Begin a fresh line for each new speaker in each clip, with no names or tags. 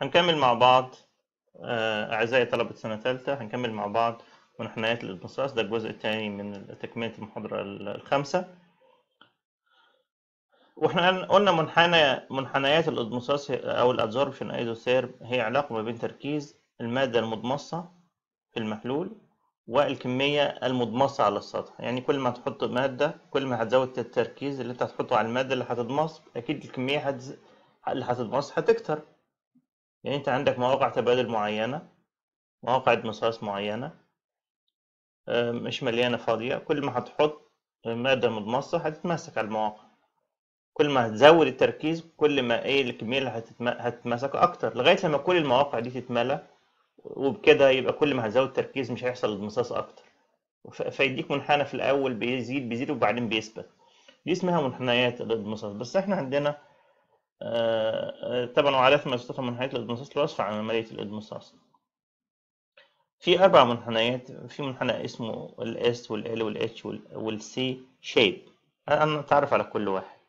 هنكمل مع بعض آه، أعزائي طلبة سنة ثالثة هنكمل مع بعض منحنيات الانبساط ده الجزء الثاني من تكملة المحاضرة الخامسة واحنا قلنا منحنى منحنيات الانبساط أو الأبزوربشن ايزوثيرم هي علاقة ما بين تركيز المادة المضمصة في المحلول والكمية المضمصة على السطح يعني كل ما تحط مادة كل ما هتزود التركيز اللي انت هتحطه على المادة اللي هتضمص أكيد الكمية هتز... اللي هتضمص هتكتر يعني انت عندك مواقع تبادل معينة مواقع اضمصاص معينة آه، مش مليانة فاضية كل ما هتحط مادة مضمصة هتتماسك على المواقع كل ما هتزود التركيز كل ما ايه الكمية اللي هتتم... هتتماسك أكتر لغاية لما كل المواقع دي تتملى وبكده يبقى كل ما هتزود التركيز مش هيحصل اضمصاص أكتر ف- فيديك منحنى في الأول بيزيد بيزيد وبعدين بيثبت دي اسمها منحنيات الانبساط بس احنا عندنا آه، آه، طبعا وعادة ما تستخدم منحنيات الانبساط لوصف عن عملية الانبساط في أربع منحنيات في منحنى اسمه ال S وال L وال H وال- وال C shape أنا أتعرف على كل واحد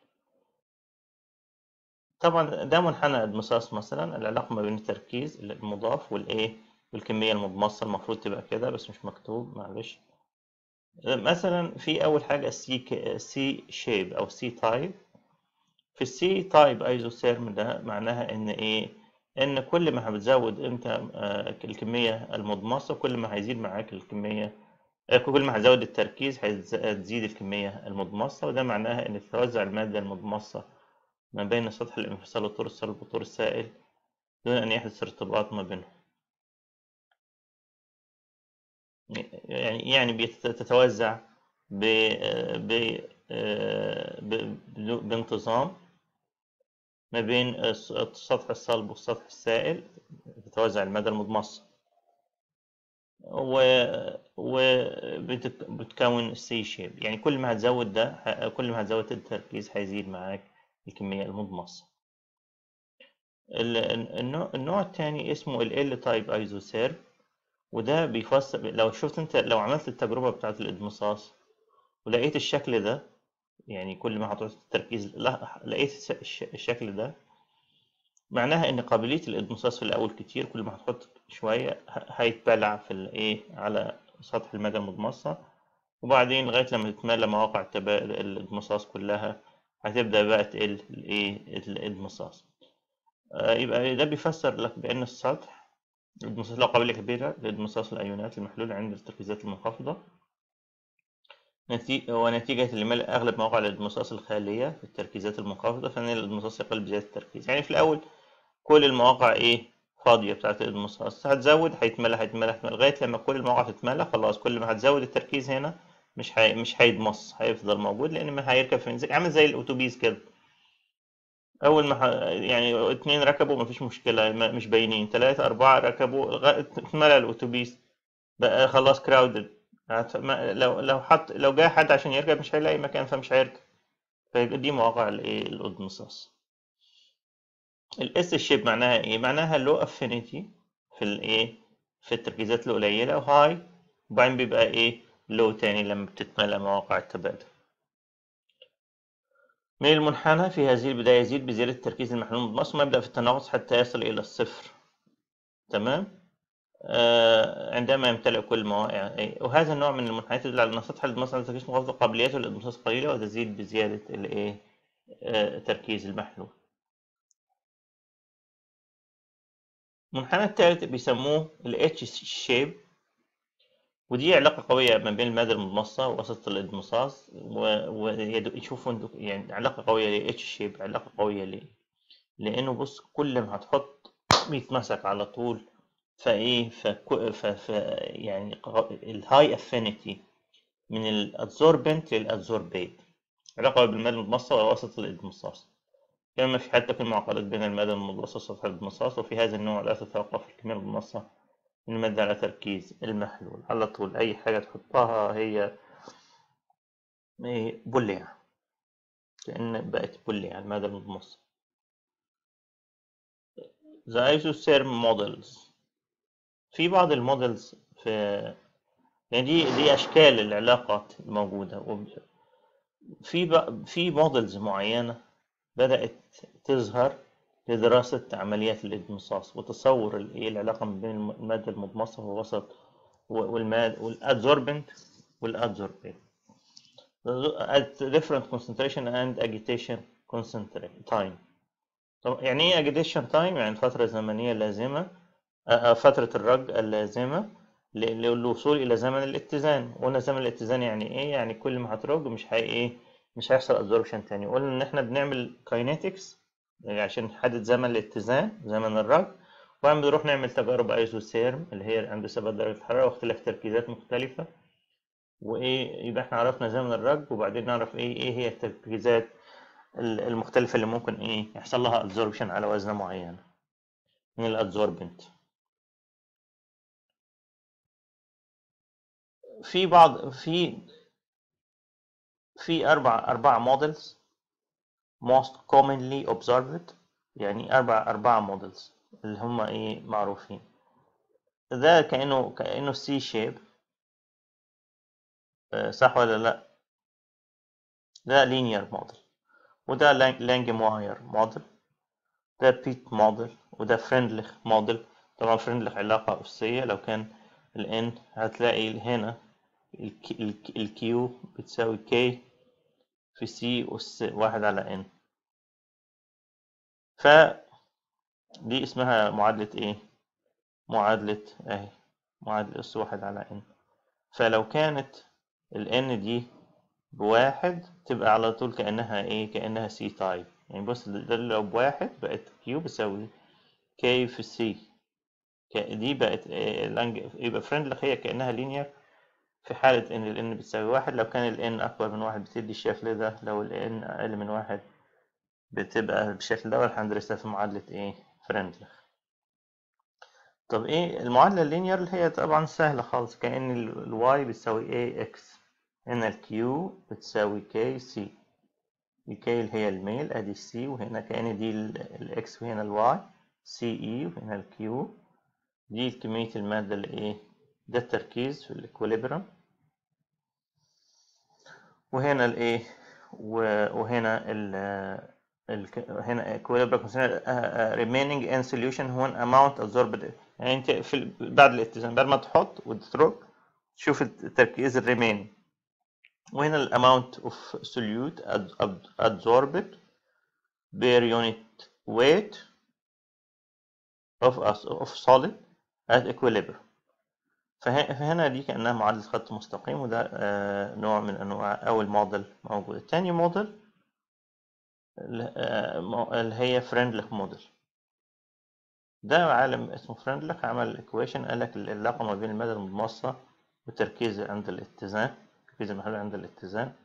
طبعا ده منحنى انبساط مثلا العلاقة ما بين التركيز المضاف والإيه والكمية المضمصة المفروض تبقى كده بس مش مكتوب معلش مثلا في أول حاجة C C shape أو C type في السي تايب ايزوثيرم ده معناها ان ايه ان كل ما هتزود انت آه، الكميه المضمصه كل ما هيزيد معاك الكميه آه، كل ما هتزود التركيز هيز- هتزيد الكميه المضمصه وده معناها ان توزع الماده المضمصه ما بين سطح الانفصال والطور الصلب والطور السائل دون ان يحدث ارتباط ما بينهم يعني يعني بتتوزع ب ب آه، ب- ب- بانتظام ما بين الس- السطح الصلب والسطح السائل تتوزع المادة المضمصة و وبتكون السي شيب يعني كل ما هتزود ده ه- كل ما هتزود التركيز هيزيد معاك الكمية المضمصة ال- ال- النوع النوع التاني اسمه ال L type ايزوثيرم وده بيفسر لو شفت انت لو عملت التجربة بتاعة الإضمصاص ولقيت الشكل ده يعني كل ما هتحط التركيز لا لقيت الس- الش- الشكل ده معناها ان قابلية الانبساط في الاول كتير كل ما هتحط شوية ه- هيتبلع في الايه على سطح المادة المضمصة وبعدين لغاية لما تتملى مواقع التبا... الانبساط كلها هتبدأ بقى تقل الايه الانبساط آه، يبقى ده بيفسر لك بأن السطح الانبساط له قابلية كبيرة لانبساط الأيونات المحلولة عند التركيزات المنخفضة نتي... ونتيجة لملء أغلب مواقع الانبساط الخالية في التركيزات المنخفضة فإن الانبساط يقل بزيادة التركيز يعني في الأول كل المواقع ايه فاضية بتاعت الانبساط هتزود هيتملى هيتملى هيتملى لغاية لما كل المواقع تتملى خلاص كل ما هتزود التركيز هنا مش هي... مش هيتمص هيفضل موجود لأن ما هيركب في زي عامل زي الأتوبيس كده أول ما ح... يعني اتنين ركبوا مفيش مشكلة ما- مش باينين تلاتة أربعة ركبوا لغاية اتملى الأتوبيس بقى خلاص كراودد هت... ما... لو لو حط لو جه حد عشان يركب مش هيلاقي مكان فمش هيركب فيبقى دي مواقع الايه الانبساط الاس شيب معناها ايه معناها لو افينيتي في الايه في التركيزات القليله وهاي وبعدين بيبقى ايه لو تاني لما بتتملى مواقع التبادل من المنحنى في هذه البداية يزيد بزيادة التركيز المحلول المضمص ثم يبدأ في التناقص حتى يصل إلى الصفر تمام آه عندما يمتلئ كل مواقع إيه؟ وهذا النوع من المنحنيات يدل على أن سطح الانبساط عند تركيز منخفض قابليته للانبساط قليلة وتزيد بزيادة الإيه آه تركيز المحلول المنحنى الثالث بيسموه ال H shape ودي علاقة قوية ما بين المادة المضمصة ووسط الانبساط ويشوفوا انتوا يعني علاقة قوية ليه اتش شيب علاقة قوية ليه؟ لأنه بص كل ما هتحط بيتمسك على طول فإيه فكو ف ف يعني الهاي افينيتي من الادزوربنت للادزوربيت علاقة بين المادة المضمصة ووسط الانبساط كما في حتى في معقدات بين المادة المضمصة وسطح الانبساط وفي هذا النوع لا تتوقف الكمية المضمصة من المادة على تركيز المحلول على طول أي حاجة تحطها هي إيه بلع كأن بقت بلع المادة المضمصة The isotherm models في بعض المودلز في يعني دي دي أشكال العلاقات الموجودة وب- في بق- في مودلز معينة بدأت تظهر لدراسة عمليات الامتصاص وتصور ال- إيه العلاقة ما بين الم- المادة المضمصة في الوسط والمادة والادزوربنت والادزوربنت at different concentration and agitation concentrate time طب يعني ايه agitation time يعني فترة زمنية لازمة آه، آه، فترة الرج اللازمة ل- للوصول إلى زمن الاتزان قلنا زمن الاتزان يعني إيه؟ يعني كل ما هترج مش هي إيه؟ مش هيحصل absorption تاني قلنا إن إحنا بنعمل kinetics يعني عشان نحدد زمن الاتزان زمن الرج وبعدين بنروح نعمل تجارب ايزوثيرم اللي هي عند ثبات درجة الحرارة واختلاف تركيزات مختلفة وإيه يبقى إحنا عرفنا زمن الرج وبعدين نعرف إيه إيه هي التركيزات ال- المختلفة اللي ممكن إيه يحصل لها absorption على وزنة معينة من الادزوربنت في بعض في في أربع أربع موديلز most commonly observed يعني أربع أربع موديلز اللي هم إيه معروفين ده كأنه كأنه سي شيب صح ولا لأ ده linear موديل وده لانجمواير موديل ده بيت موديل وده فريندليخ موديل طبعا فريندليخ علاقة أسية لو كان ال n هتلاقي هنا ال q بتساوي k في c أس واحد على n ف دي اسمها معادلة ايه؟ معادلة اهي معادلة اس واحد على n فلو كانت ال n دي بواحد تبقى على طول كأنها ايه؟ كأنها c تايب يعني بص ده لو بواحد بقت q بتساوي k في c دي بقت إيه لانج... يبقى فريندلي هي كأنها لينير في حالة إن ال n بتساوي واحد لو كان ال n أكبر من واحد بتدي الشكل ده لو ال n أقل من واحد بتبقى بالشكل ده واللي هندرسها في معادلة إيه؟ فريندلي طب إيه المعادلة اللينير اللي هي طبعا سهلة خالص كأن ال y بتساوي ax هنا ال q بتساوي k c ال k اللي هي الميل أدي c وهنا كأن دي ال x وهنا ال y c e وهنا ال q دي كمية المادة اللي إيه؟ ده التركيز في الإكوليبرم وهنا الإيه؟ وهنا ال ال هنا equilibrium considered remaining in solution when amount absorbed يعني أنت في بعد الاتزان بعد ما تحط وتترك تشوف التركيز الريمين وهنا ال amount of solute absorbed per unit weight of of solid at equilibrium فهنا دي كأنها معادلة خط مستقيم وده نوع من أنواع أول موديل موجود التاني موديل اللي هي فريندليخ موديل ده عالم اسمه فريندليخ عمل ايكويشن قال لك العلاقة ما بين المادة المضمصة والتركيز عند الاتزان التركيز المحلول عند الاتزان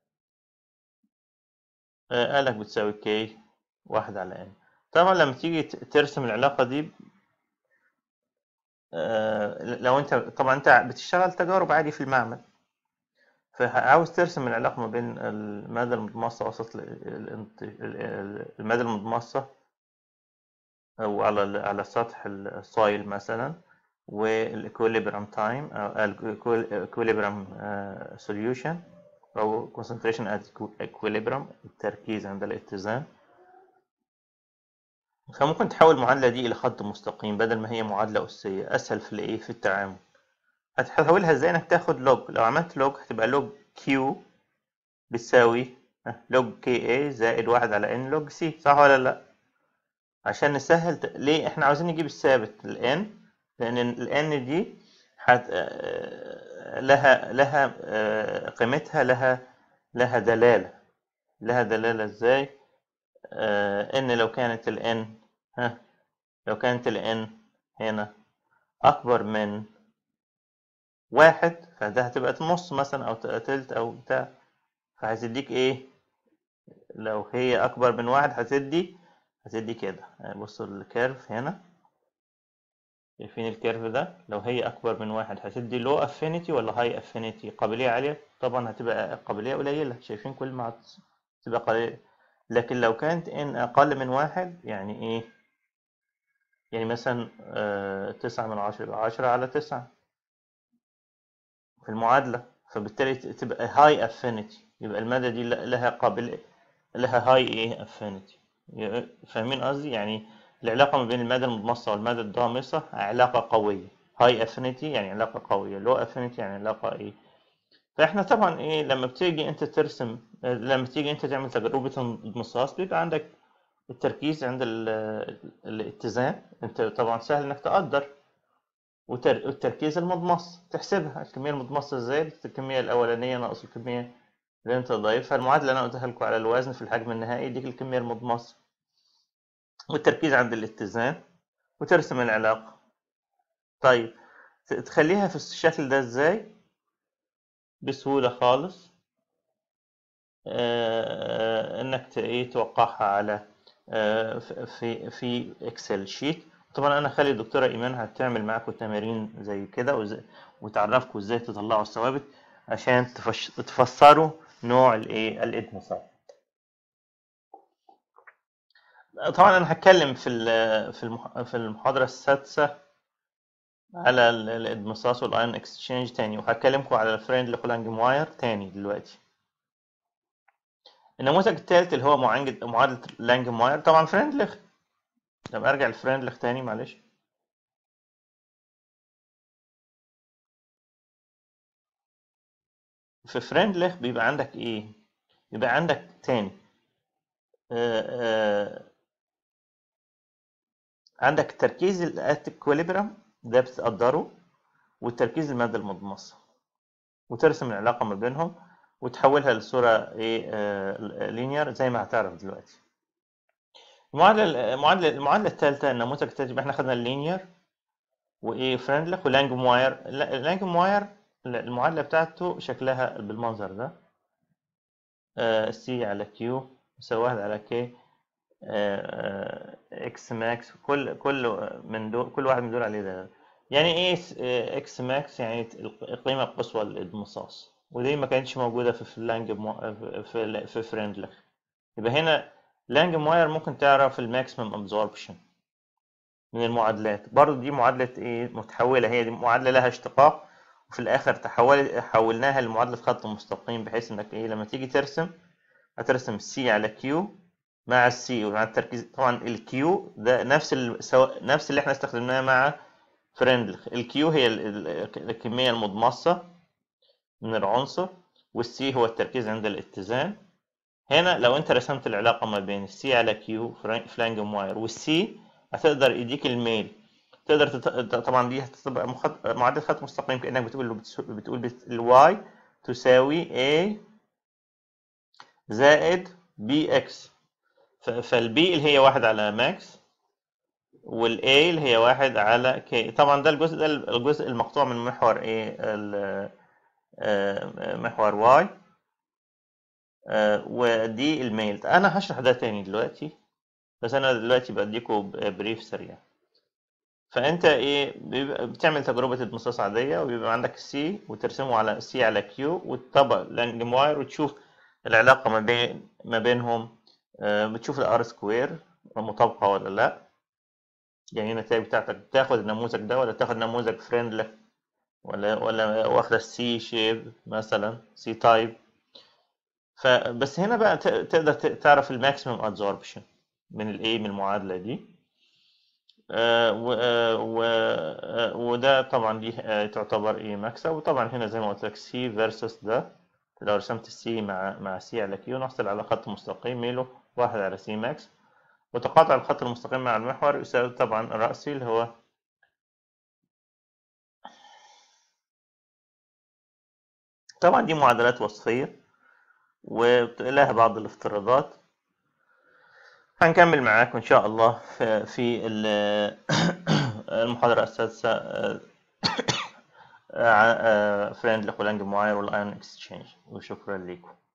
قال لك بتساوي كي واحد على ان طبعا لما تيجي ترسم العلاقة دي لو انت طبعا انت بتشتغل تجارب عادي في المعمل فعاوز ترسم العلاقة ما بين المادة المضمصة وسط المادة المضمصة أو على على سطح السويل مثلا والإكوليبرام تايم أو الإكوليبرام سوليوشن أو concentration at equilibrium التركيز عند الاتزان فممكن تحول المعادلة دي إلى خط مستقيم بدل ما هي معادلة أسية أسهل في الإيه في التعامل هتحولها ازاي انك تاخد لوج لو عملت لوج هتبقى لوج كيو بتساوي لوج كي اي زائد واحد على ان لوج سي صح ولا لا عشان نسهل ت... ليه احنا عاوزين نجيب الثابت الان لان الان دي حت... لها لها قيمتها لها لها دلالة لها دلالة ازاي ان لو كانت الان ها لو كانت الان هنا اكبر من واحد فده هتبقى نص مثلا او تلت او بتاع فهتديك ايه لو هي اكبر من واحد هتدي هتدي كده يعني بصوا الكيرف هنا شايفين الكيرف ده لو هي اكبر من واحد هتدي لو افينيتي ولا هاي افينيتي قابلية عالية طبعا هتبقى قابلية قليلة شايفين كل ما تبقى قليلة لكن لو كانت ان اقل من واحد يعني ايه يعني مثلا آه تسعة من عشرة يبقى عشرة على تسعة في المعادلة فبالتالي تبقى هاي افينيتي يبقى المادة دي لها قابل لها هاي ايه افينيتي ي- فاهمين قصدي يعني العلاقة ما بين المادة المضمصة والمادة الضامصة علاقة قوية هاي افينيتي يعني علاقة قوية لو افينيتي يعني علاقة ايه فاحنا طبعا ايه لما بتيجي انت ترسم لما تيجي انت تعمل تجربة انمصاص بيبقى عندك التركيز عند ال- الاتزان انت طبعا سهل انك تقدر وتر- والتركيز المضمص تحسبها الكمية المضمصة ازاي الكمية الأولانية ناقص الكمية اللي انت ضايفها المعادلة اللي انا قلتها لكم على الوزن في الحجم النهائي يديك الكمية المضمصة والتركيز عند الاتزان وترسم العلاقة طيب ت- تخليها في الشكل ده ازاي بسهولة خالص آه، انك ت- ايه توقعها على آه، ف- في في اكسل شيت طبعا انا خلي الدكتوره ايمان هتعمل معاكم تمارين زي كده وز- وتعرفكم ازاي تطلعوا الثوابت عشان تفش- تفسروا نوع الايه الادمصات طبعا انا هتكلم في ال- في المح- في المحاضره السادسه على ال- الادمصاص والايون اكسشينج تاني وهكلمكم على الفريند لكولانج واير تاني دلوقتي النموذج الثالث اللي هو معالجة معادلة لانج ماير طبعا فريندلخ طب ارجع لفريندلخ تاني معلش في فريندلخ بيبقى عندك ايه بيبقى عندك تاني آه آه عندك تركيز الاتيكوليبرم ده بتقدره والتركيز المادة المضمصة وترسم العلاقة ما بينهم وتحولها لصورة ايه آه لينير زي ما هتعرف دلوقتي المعادلة المعادلة المعادلة الثالثة النموذج الثالث يبقى احنا خدنا اللينير وايه فريندلخ ولانج مواير لانج مواير المعادلة بتاعته شكلها بالمنظر ده سي على كيو يساوي واحد على كي اكس ماكس كل كل من دول كل واحد من دول عليه ده يعني ايه اكس ماكس يعني القيمة القصوى للإدمصاص ودي ما كانتش موجودة في فلانج مو... في في فريندلخ يبقى هنا لانج مواير ممكن تعرف الماكسيمم ابزوربشن من المعادلات برضو دي معادلة ايه متحولة هي دي معادلة لها اشتقاق وفي الاخر تحول حولناها لمعادلة خط مستقيم بحيث انك ايه لما تيجي ترسم هترسم سي على كيو مع السي ومع التركيز طبعا الكيو ده نفس ال... سو... نفس اللي احنا استخدمناه مع فريندلخ الكيو هي ال... ال- الكمية المضمصة من العنصر والسي هو التركيز عند الاتزان هنا لو انت رسمت العلاقة ما بين السي على كيو فلانج واير والسي هتقدر يديك الميل تقدر تت... طبعا دي هتبقى مخط... معادلة خط مستقيم كأنك بتقول بتس... بتقول بت... الواي تساوي A زائد بي اكس ف... فالبي اللي هي واحد على ماكس والاي اللي هي واحد على كي طبعا ده الجزء ده الجزء المقطوع من محور ايه ال... آه، محور واي آه، ودي الميل انا هشرح ده تاني دلوقتي بس انا دلوقتي بديكم بريف سريع فانت ايه بيبقى بتعمل تجربه امتصاص عاديه وبيبقى عندك السي وترسمه على سي على كيو وتطبق لانج واير وتشوف العلاقه ما بين ما بينهم آه، بتشوف الار سكوير مطابقه ولا لا يعني النتائج بتاعتك تاخد النموذج ده ولا تاخد نموذج فريندلي ولا ولا واخده السي شيب مثلا سي تايب فبس هنا بقى ت- تقدر ت- تعرف الماكسيمم ادزوربشن من الايه من المعادله دي آه، و- آه، و- آه، وده طبعا دي آه، تعتبر ايه مكسب وطبعا هنا زي ما قلت لك سي فيرسس ده لو رسمت السي مع مع سي على كيو نحصل على خط مستقيم ميله واحد على سي ماكس وتقاطع الخط المستقيم مع المحور يساوي طبعا الرأسي اللي هو طبعا دي معادلات وصفية ولها بعض الافتراضات هنكمل معاكم إن شاء الله في في ال- المحاضرة السادسة فريند لكولانج معاير والآيون اكسشينج وشكرا لكم